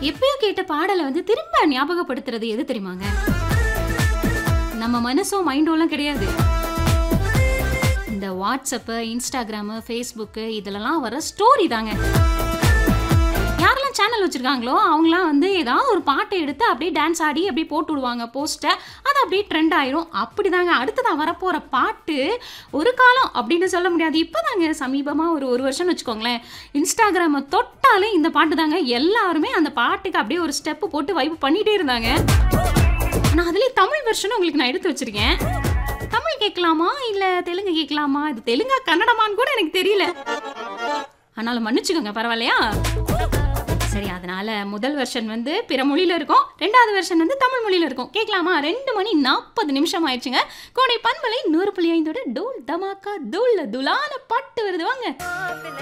எப்பயோ கேட்ட பாடலை வந்து திரும்ப ஞாபகப்படுத்துறது எது தெரியுமாங்க நம்ம மனசோ மைண்டோலாம் கிடையாது இந்த வாட்ஸ்அப்பு இன்ஸ்டாகிராமு ஃபேஸ்புக்கு இதுலலாம் வர ஸ்டோரி தாங்க யாரெல்லாம் சேனல் வச்சுருக்காங்களோ அவங்களாம் வந்து ஏதாவது ஒரு பாட்டை எடுத்து அப்படியே டான்ஸ் ஆடி அப்படியே போட்டு விடுவாங்க போஸ்ட்டை அது அப்படியே ட்ரெண்ட் ஆயிரும் அப்படி தாங்க அடுத்ததாக வரப்போகிற பாட்டு ஒரு காலம் அப்படின்னு சொல்ல முடியாது இப்போ தாங்க சமீபமாக ஒரு ஒரு வருஷம்னு வச்சுக்கோங்களேன் இன்ஸ்டாகிராமை தொட்டாலே இந்த பாட்டு தாங்க எல்லாருமே அந்த பாட்டுக்கு அப்படியே ஒரு ஸ்டெப்பு போட்டு வைப் பண்ணிகிட்டே இருந்தாங்க நான் அதுலேயே தமிழ் வெர்ஷனும் உங்களுக்கு நான் எடுத்து வச்சிருக்கேன் தமிழ் கேட்கலாமா இல்லை தெலுங்கு கேட்கலாமா இது தெலுங்கா கன்னடமான்னு கூட எனக்கு தெரியல ஆனாலும் மன்னிச்சுக்கோங்க பரவாயில்லையா சரி அதனால முதல் வெர்ஷன் வந்து பிற மொழியில இருக்கும் ரெண்டாவது வெர்ஷன் வந்து தமிழ் மொழியில இருக்கும் கேட்கலாமா ரெண்டு மணி நாற்பது நிமிஷம் ஆயிடுச்சுங்க கோடை பண்பலை நூறு புள்ளி ஐந்தோட டோல் தமாக்கா தூள்ல துலான பாட்டு வருது வாங்க